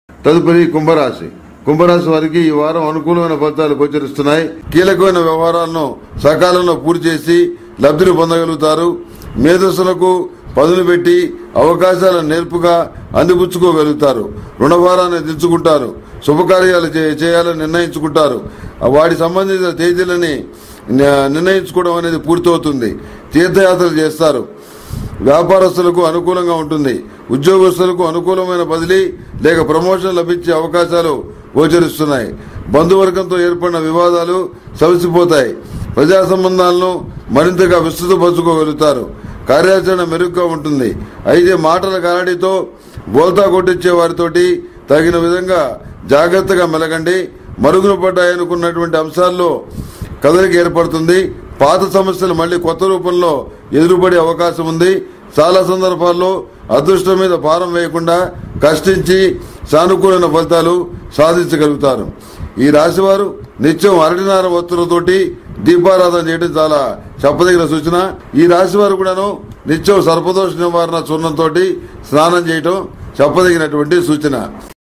తదుపరి కుంభరాశి కుంభరాశి వారికి ఈ వారం అనుకూలమైన ఫలితాలు గోచరిస్తున్నాయి కీలకమైన వ్యవహారాలను సకాలంలో పూర్తి చేసి లబ్ధిని పొందగలుగుతారు మేధస్సులకు పదులు పెట్టి అవకాశాలను నేర్పుగా అందిపుచ్చుకోగలుగుతారు రుణభారాన్ని దించుకుంటారు శుభకార్యాలు చే- చేయాలని నిర్ణయించుకుంటారు వాటి సంబంధిత తేదీలని న- నిర్ణయించుకోవడం అనేది పూర్తవుతుంది తీర్థయాత్రలు చేస్తారు వ్యాపారస్తులకు అనుకూలంగా ఉంటుంది ఉద్యోగస్తులకు అనుకూలమైన బదిలీ లేక ప్రమోషన్ లభించే అవకాశాలు గోచరిస్తున్నాయి బంధువర్గంతో ఏర్పడిన వివాదాలు సవిసిపోతాయి ప్రజా సంబంధాలను మరింతగా విస్తృతపరచుకోగలుగుతారు కార్యాచరణ మెరుగ్గా ఉంటుంది అయితే మాటల గారడితో బోల్తా కొట్టించే వారితోటి తగిన విధంగా జాగ్రత్తగా మెలగండి మరుగున పడ్డాయనుకున్నటువంటి అంశాల్లో కదలిక ఏర్పడుతుంది పాత సమస్యలు మళ్ళీ కొత్త రూపంలో ఎదురుపడే అవకాశం ఉంది చాలా సందర్భాల్లో అదృష్టం మీద భారం వేయకుండా కష్టించి సానుకూలమైన ఫలితాలు సాధించగలుగుతారు ఈ రాశివారు నిత్యం అరటినార వత్తులతోటి దీపారాధన చేయడం చాలా చెప్పదగిన సూచన ఈ రాశివారు కూడాను నిత్యం సర్పదోష నివారణ చూర్ణంతో స్నానం చేయటం చెప్పదగినటువంటి సూచన